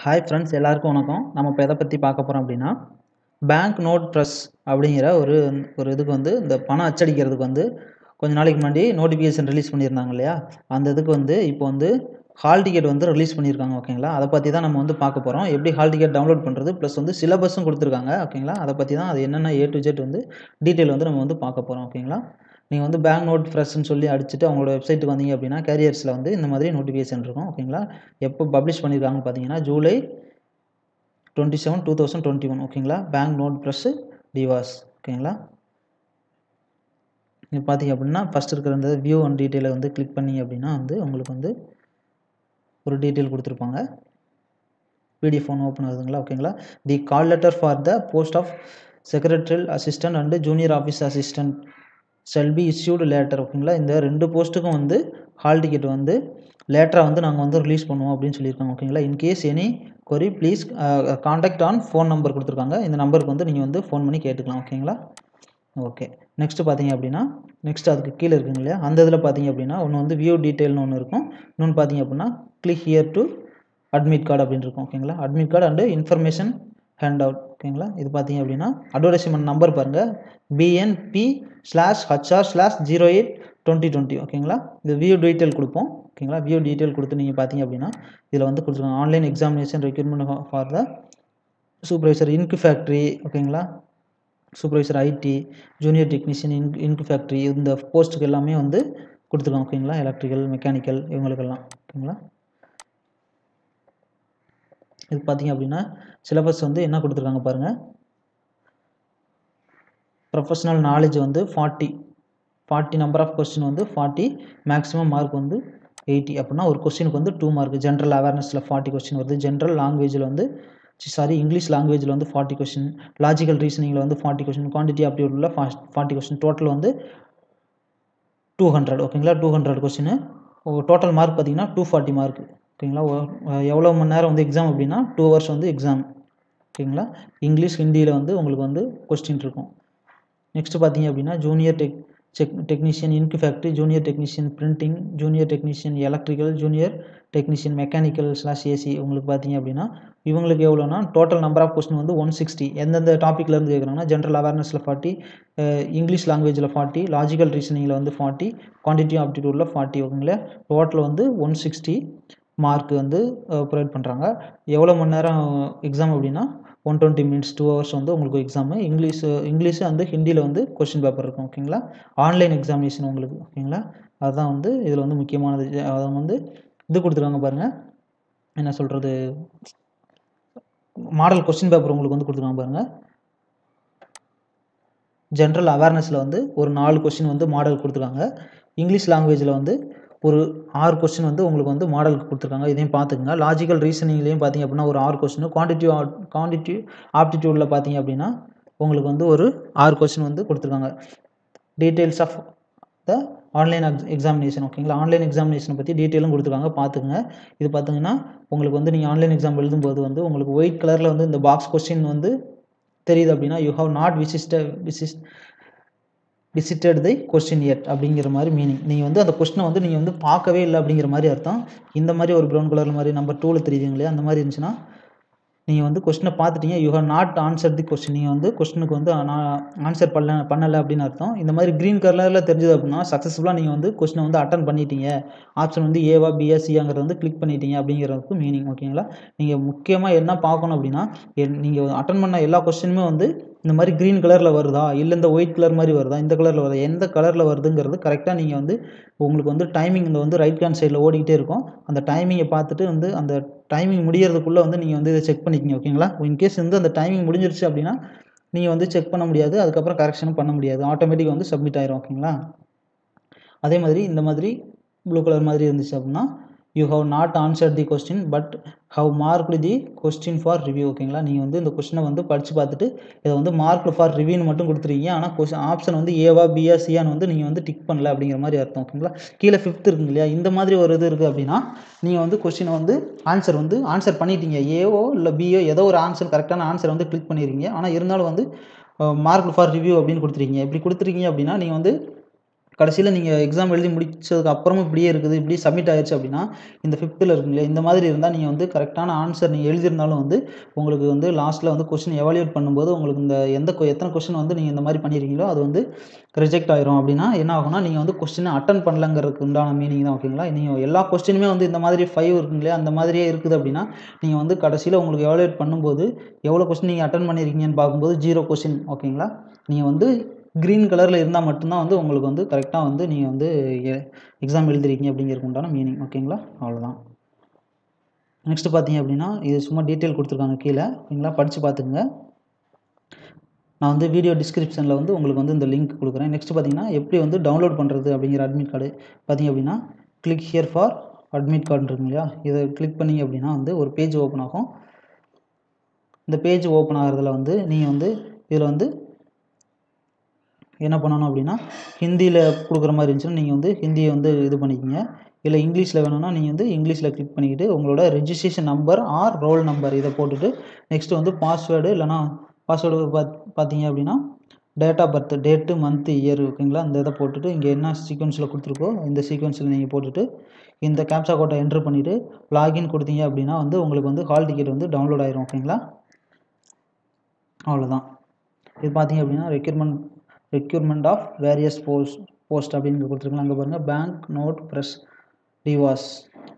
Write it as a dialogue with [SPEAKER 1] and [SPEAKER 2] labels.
[SPEAKER 1] hi friends எல்லாருக்கும் வணக்கம் நம்ம இப்போ எதை பற்றி பார்க்க போகிறோம் அப்படின்னா பேங்க் நோட் ப்ரெஸ் அப்படிங்கிற ஒரு ஒரு இதுக்கு வந்து இந்த பணம் அச்சடிக்கிறதுக்கு வந்து கொஞ்ச நாளைக்கு முன்னாடி நோட்டிஃபிகேஷன் ரிலீஸ் பண்ணியிருந்தாங்க இல்லையா அந்த இதுக்கு வந்து இப்போ வந்து ஹால் டிக்கெட் வந்து ரிலீஸ் பண்ணியிருக்காங்க ஓகேங்களா அதை பற்றி தான் நம்ம வந்து பார்க்க போகிறோம் எப்படி ஹால் டிக்கெட் டவுன்லோட் பண்ணுறது ப்ளஸ் வந்து சிலபஸும் கொடுத்துருக்காங்க ஓகேங்களா அதை பற்றி தான் அது என்னென்ன ஏ டு ஜெட் வந்து டீட்டெயில் வந்து நம்ம வந்து பார்க்க போகிறோம் ஓகேங்களா நீங்கள் வந்து பேங்க் நோட் ஃப்ரெஷ்னு சொல்லி அடிச்சுட்டு அவங்களோட வெப்சைட்டுக்கு வந்தீங்க அப்படின்னா கேரியர்ஸில் வந்து இந்த மாதிரி நோட்டிஃபிகேஷன் இருக்கும் ஓகேங்களா எப்போ பப்ளிஷ் பண்ணியிருக்காங்கன்னு பார்த்தீங்கன்னா July twenty seven two thousand twenty one ஓகேங்களா பேங்க் நோட் ப்ரெஸ்ஸு டிவாஸ் ஓகேங்களா நீங்கள் பார்த்தீங்க அப்படின்னா ஃபஸ்ட் இருக்கிற இந்த வியூ அண்ட் டீட்டெயிலை வந்து கிளிக் பண்ணீங்க அப்படின்னா வந்து உங்களுக்கு வந்து ஒரு டீட்டெயில் கொடுத்துருப்பாங்க பிடிஎஃப் ஒன்று ஓப்பன் ஆகுதுங்களா ஓகேங்களா the call letter for the post of secretarial assistant and junior office assistant shall be issued later ஓகேங்களா இந்த ரெண்டு போஸ்ட்டுக்கும் வந்து ஹால் டிக்கெட் வந்து லேட்டராக வந்து நாங்கள் வந்து ரிலீஸ் பண்ணுவோம் அப்படின்னு சொல்லியிருக்காங்க ஓகேங்களா in case any query please contact on phone number கொடுத்துருக்காங்க இந்த நம்பருக்கு வந்து நீங்கள் வந்து ஃபோன் பண்ணி கேட்டுக்கலாம் ஓகேங்களா ஓகே நெக்ஸ்ட்டு பார்த்தீங்க அப்படின்னா நெக்ஸ்ட் அதுக்கு கீழே இருக்குங்க இல்லையா அந்த இதில் பார்த்தீங்க அப்படின்னா ஒன்று வந்து வியூ டீட்டெயில்னு ஒன்று இருக்கும் இன்னொன்று பார்த்தீங்க அப்படின்னா click here to admit card அப்படின்னு இருக்கும் ஓகேங்களா admit card and information hand out ஓகேங்களா இது பார்த்தீங்க அப்படின்னா அட்வர்டைஸ்மெண்ட் நம்பர் பாருங்கள் PNB slash HR slash zero eight twenty twenty ஓகேங்களா இது வியூ டீட்டெயில் கொடுப்போம் ஓகேங்களா வியூ டீட்டெயில் கொடுத்து நீங்கள் பார்த்தீங்க அப்படின்னா இதில் வந்து கொடுத்துருக்காங்க online examination requirement for the supervisor ink factory ஓகேங்களா supervisor IT junior technician ink ink factory இந்த போஸ்ட்டுக்கு எல்லாமே வந்து கொடுத்துருக்காங்க ஓகேங்களா எலக்ட்ரிக்கல் மெக்கானிக்கல் இவங்களுக்கெல்லாம் ஓகேங்களா இது பார்த்தீங்க அப்படின்னா சிலபஸ் வந்து என்ன கொடுத்துருக்காங்க பாருங்கள் ப்ரொஃபஷ்னல் நாலேஜ் வந்து forty forty number of question வந்து ஃபார்ட்டி மேக்ஸிமம் மார்க் வந்து எயிட்டி அப்படின்னா ஒரு கொஸ்டினுக்கு வந்து டூ மார்க் ஜென்ரல் அவேர்னஸில் ஃபார்ட்டி கொஸ்டின் வருது ஜென்ரல் லாங்குவேஜில் வந்து சாரி இங்கிலீஷ் லாங்குவேஜில் வந்து ஃபார்ட்டி கொஸ்டின் லாஜிக்கல் ரீசனிங்கில் வந்து ஃபார்ட்டி கொஸ்டின் குவான்டிட்டி ஆப்டியூடில் ஃபார்ட்டி கொஸ்டின் டோட்டல் வந்து டூ ஹண்ட்ரட் ஓகேங்களா two hundred question total mark பார்த்தீங்கன்னா டூ ஃபார்ட்டி மார்க் ஓகேங்களா எவ்வளோ மணி நேரம் வந்து எக்ஸாம் அப்படின்னா டூ ஹவர்ஸ் வந்து எக்ஸாம் ஓகேங்களா இங்கிலீஷ் ஹிந்தியில் வந்து உங்களுக்கு வந்து கொஸ்டின் இருக்கும் நெக்ஸ்ட்டு பார்த்தீங்க அப்படின்னா junior tech check technician ink factory junior technician printing junior technician electrical junior technician mechanical slash AC உங்களுக்கு பார்த்தீங்க அப்படின்னா இவங்களுக்கு எவ்வளோனா டோட்டல் நம்பர் ஆஃப் கொஸ்டின் வந்து ஒன் சிக்ஸ்டி எந்தெந்த டாப்பிக்லேருந்து கேட்குறாங்கன்னா ஜென்ரல் அவேர்னஸில் ஃபார்ட்டி இங்கிலீஷ் லாங்குவேஜில் ஃபார்ட்டி லாஜிக்கல் ரீசனிங்கில் வந்து ஃபார்ட்டி குவான்டிட்டி ஆப்டிடியூடில் ஃபார்ட்டி ஓகேங்களா டோட்டல் வந்து ஒன் சிக்ஸ்டி மார்க் வந்து ப்ரொவைட் பண்ணுறாங்க எவ்வளோ மணி நேரம் எக்ஸாம் அப்படின்னா one twenty minutes two hours வந்து உங்களுக்கு எக்ஸாமு இங்கிலீஷ் இங்கிலீஷு வந்து ஹிந்தியில் வந்து கொஸ்டின் பேப்பர் இருக்கும் ஓகேங்களா ஆன்லைன் எக்ஸாமினேஷன் உங்களுக்கு ஓகேங்களா அதுதான் வந்து இதில் வந்து முக்கியமானது அதை வந்து இது கொடுத்துருக்காங்க பாருங்கள் என்ன சொல்கிறது மாடல் கொஸ்டின் பேப்பர் உங்களுக்கு வந்து கொடுத்துருக்காங்க பாருங்கள் ஜென்ரல் அவேர்னஸில் வந்து ஒரு நாலு கொஸ்டின் வந்து மாடல் கொடுத்துருக்காங்க இங்கிலீஷ் லாங்குவேஜில் வந்து ஒரு ஆறு கொஸ்டின் வந்து உங்களுக்கு வந்து மாடலுக்கு கொடுத்துருக்காங்க இதையும் பார்த்துக்குங்க லாஜிக்கல் ரீசனிங்லேயும் பார்த்தீங்க அப்படின்னா ஒரு ஆறு கொஸ்டின் குவான்டிட்டி குவான்டிட்டி ஆப்டிடியூடில் பார்த்தீங்க அப்படின்னா உங்களுக்கு வந்து ஒரு ஆறு கொஸ்டின் வந்து கொடுத்துருக்காங்க details of the online examination ஓகேங்களா ஆன்லைன் எக்ஸாமினேஷனை பற்றி டீட்டெயிலும் கொடுத்துருக்காங்க பார்த்துக்குங்க இது பார்த்தீங்கன்னா உங்களுக்கு வந்து நீங்கள் ஆன்லைன் எக்ஸாம் எழுதும்போது வந்து உங்களுக்கு ஒயிட் கலரில் வந்து இந்த பாக்ஸ் கொஸ்டின் வந்து தெரியுது அப்படின்னா you have not visited visit visited the question yet அப்படிங்கிற மாதிரி மீனிங் நீங்கள் வந்து அந்த கொஸ்டினை வந்து நீங்கள் வந்து பார்க்கவே இல்லை அப்படிங்கிற மாதிரி அர்த்தம் இந்த மாதிரி ஒரு ப்ரௌன் கலர் மாதிரி நம்பர் டூவில் தெரியுதுங்க இல்லையா அந்த மாதிரி இருந்துச்சுன்னா நீங்கள் வந்து கொஸ்டினை பார்த்துட்டீங்க you have not answer the question நீங்கள் வந்து கொஸ்டினுக்கு வந்து நான் ஆன்சர் பண்ணல பண்ணலை அப்படின்னு அர்த்தம் இந்த மாதிரி க்ரீன் கலரில் தெரிஞ்சது அப்படின்னா சக்ஸஸ்ஃபுல்லாக நீங்கள் வந்து கொஸ்டினை வந்து அட்டன் பண்ணிட்டீங்க ஆப்ஷன் வந்து ஏவா பிஆ சியாங்கிறது வந்து கிளிக் பண்ணிட்டீங்க அப்படிங்கிறதுக்கு மீனிங் ஓகேங்களா நீங்கள் முக்கியமாக என்ன பார்க்கணும் அப்படின்னா நீங்கள் அட்டன் பண்ண எல்லா கொஸ்டினுமே வந்து இந்த மாதிரி க்ரீன் கலரில் வருதா இல்லை இந்த ஒயிட் கலர் மாதிரி வருதா இந்த கலரில் வருதா எந்த கலரில் வருதுங்கிறது கரெக்டாக நீங்கள் வந்து உங்களுக்கு வந்து டைமிங் இந்த வந்து ரைட் ஹேண்ட் சைடில் ஓடிக்கிட்டே இருக்கும் அந்த டைமிங்கை பார்த்துட்டு வந்து அந்த டைமிங் முடியறதுக்குள்ளே வந்து நீங்கள் வந்து இதை செக் பண்ணிக்கிங்க ஓகேங்களா இன்கேஸ் வந்து அந்த டைமிங் முடிஞ்சிருச்சு அப்படின்னா நீங்கள் வந்து செக் பண்ண முடியாது அதுக்கப்புறம் கரெக்ஷனும் பண்ண முடியாது ஆட்டோமேட்டிக் வந்து சப்மிட் ஆயிரும் ஓகேங்களா அதே மாதிரி இந்த மாதிரி ப்ளூ கலர் மாதிரி இருந்துச்சு அப்படின்னா you have not answer the question but have marked the question for review ஓகேங்களா நீங்கள் வந்து இந்த கொஸ்டினை வந்து படித்து பார்த்துட்டு இதை வந்து மார்க் ஃபார் ரிவ்யூன்னு மட்டும் கொடுத்துருக்கீங்க ஆனால் கொஸ்டின் ஆப்ஷன் வந்து ஏவா பிஆ சியான்னு வந்து நீங்கள் வந்து டிக் பண்ணல அப்படிங்கிற மாதிரி அர்த்தம் ஓகேங்களா கீழே ஃபிஃப்த் இருக்குங்க இல்லையா இந்த மாதிரி ஒரு இது இருக்குது அப்படின்னா நீங்கள் வந்து கொஸ்டினை வந்து ஆன்சர் வந்து ஆன்சர் பண்ணிட்டீங்க ஏவோ இல்லை பிஓ ஏதோ ஒரு ஆன்சர் கரெக்டான ஆன்சர் வந்து கிளிக் பண்ணிடுறீங்க ஆனால் இருந்தாலும் வந்து மார்க் ஃபார் ரிவ்யூ அப்படின்னு கொடுத்துருக்கீங்க இப்படி கொடுத்துருக்கீங்க அப்படின்னா நீங்கள் வந்து கடைசியில் நீங்கள் எக்ஸாம் எழுதி முடிச்சதுக்கு அப்புறமும் இப்படியே இருக்குது இப்படி சப்மிட் ஆயிடுச்சு அப்படின்னா இந்த ஃபிஃப்த்தில் இருக்குங்களே இந்த மாதிரி இருந்தால் நீங்கள் வந்து கரெக்டான ஆன்சர் நீங்கள் எழுதியிருந்தாலும் வந்து உங்களுக்கு வந்து லாஸ்ட்டில் வந்து கொஸ்டின் எவாலுவேட் பண்ணும்போது உங்களுக்கு இந்த எந்த கொ- எத்தனை கொஸ்டின் வந்து நீங்கள் இந்த மாதிரி பண்ணியிருக்கீங்களோ அது வந்து ரிஜெக்ட் ஆயிரும் அப்படின்னா என்ன ஆகும்னா நீங்கள் வந்து கொஸ்டினை அட்டன் பண்ணலங்கிறதுக்கு உண்டான மீனிங் தான் ஓகேங்களா நீங்கள் எல்லா கொஸ்டினுமே வந்து இந்த மாதிரி ஃபைவ் இருக்குங்களே அந்த மாதிரியே இருக்குது அப்படின்னா நீங்கள் வந்து கடைசியில் உங்களுக்கு எவாலுவேட் பண்ணும்போது எவ்வளோ கொஸ்டின் நீங்கள் அட்டன் பண்ணியிருக்கீங்கன்னு பார்க்கும்போது ஜீரோ கொஸ்டின் ஓகேங்களா நீங்கள் வந்து க்ரீன் கலரில் இருந்தால் மட்டும்தான் வந்து உங்களுக்கு வந்து கரெக்டாக வந்து நீங்கள் வந்து எக்ஸாம் எழுதிருக்கீங்க அப்படிங்கிறதுக்கு உண்டான மீனிங் ஓகேங்களா அவ்வளோதான் நெக்ஸ்ட் பார்த்தீங்க அப்படின்னா இது சும்மா டீட்டெயில் கொடுத்துருக்காங்க கீழே ஓகேங்களா படித்து பார்த்துக்குங்க நான் வந்து வீடியோ டிஸ்கிரிப்ஷனில் வந்து உங்களுக்கு வந்து இந்த லிங்க் கொடுக்குறேன் நெக்ஸ்ட் பார்த்தீங்கன்னா எப்படி வந்து டவுன்லோட் பண்ணுறது அப்படிங்கிற அட்மிட் கார்டு பார்த்தீங்க அப்படின்னா click here for admit card இருக்கு இல்லையா இதை கிளிக் பண்ணீங்க அப்படின்னா வந்து ஒரு பேஜ் ஓப்பன் ஆகும் இந்த பேஜ் ஓப்பன் ஆகிறதுல வந்து நீங்கள் வந்து இதில் வந்து என்ன பண்ணணும் அப்படின்னா ஹிந்தியில் கொடுக்குற மாதிரி இருந்துச்சுன்னா நீங்கள் வந்து ஹிந்தியை வந்து இது பண்ணிக்கோங்க இல்லை இங்கிலீஷில் வேணும்னா நீங்கள் வந்து இங்கிலீஷில் கிளிக் பண்ணிக்கிட்டு உங்களோட registration number or roll number இதை போட்டுட்டு நெக்ஸ்ட் வந்து பாஸ்வேர்டு இல்லைனா பாஸ்வேர்டு பாத் பார்த்தீங்க அப்படின்னா date of birth date month year ஓகேங்களா இந்த இதை போட்டுட்டு இங்கே என்ன சீக்வன்ஸில் கொடுத்துருக்கோ இந்த சீக்வன்ஸில் நீங்கள் போட்டுட்டு இந்த கேப்சா கோட்டை என்ட்ரு பண்ணிவிட்டு லாகின் கொடுத்தீங்க அப்படின்னா வந்து உங்களுக்கு வந்து ஹால் டிக்கெட் வந்து டவுன்லோட் ஆயிரும் ஓகேங்களா அவ்வளோதான் இது பார்த்தீங்க அப்படின்னா requirement requirement of various post post அப்படின்னு கொடுத்துருக்கலாம் அங்கே பாருங்கள் பேங்க் நோட் ப்ரெஸ் டிவாஸ்